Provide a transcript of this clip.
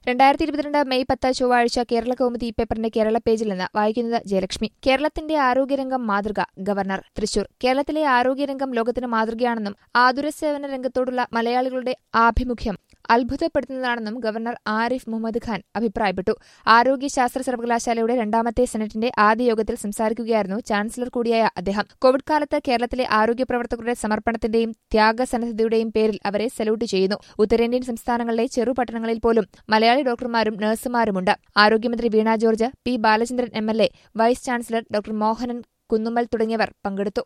രണ്ടായിരത്തി ഇരുപത്തിരണ്ട് മെയ് പത്ത് ചൊവ്വാഴ്ച കേരള കൗമുദി പേപ്പറിന്റെ കേരള പേജിൽ നിന്ന് വായിക്കുന്നത് ജയലക്ഷ്മി കേരളത്തിന്റെ ആരോഗ്യരംഗം മാതൃക ഗവർണർ തൃശൂർ കേരളത്തിലെ ആരോഗ്യരംഗം ലോകത്തിന് മാതൃകയാണെന്നും ആതുര സേവന രംഗത്തോടുള്ള മലയാളികളുടെ ആഭിമുഖ്യം അത്ഭുതപ്പെടുത്തുന്നതാണെന്നും ഗവർണർ ആരിഫ് മുഹമ്മദ് ഖാൻ അഭിപ്രായപ്പെട്ടു ആരോഗ്യശാസ്ത്ര സർവകലാശാലയുടെ രണ്ടാമത്തെ സെനറ്റിന്റെ ആദ്യ യോഗത്തിൽ സംസാരിക്കുകയായിരുന്നു ചാൻസലർ കൂടിയായ അദ്ദേഹം കോവിഡ് കാലത്ത് കേരളത്തിലെ ആരോഗ്യ പ്രവർത്തകരുടെ സമർപ്പണത്തിന്റെയും ത്യാഗസന്നദ്ധതയുടെയും പേരിൽ അവരെ സല്യൂട്ട് ചെയ്യുന്നു ഉത്തരേന്ത്യൻ സംസ്ഥാനങ്ങളിലെ ചെറുപട്ടണങ്ങളിൽ പോലും മലയാളി ഡോക്ടർമാരും നഴ്സുമാരുമുണ്ട് ആരോഗ്യമന്ത്രി Veena George P Balachandran M L A vice chancellor doctor Mohanan Kunnummal തുടങ്ങിയവർ പങ്കെടുത്തു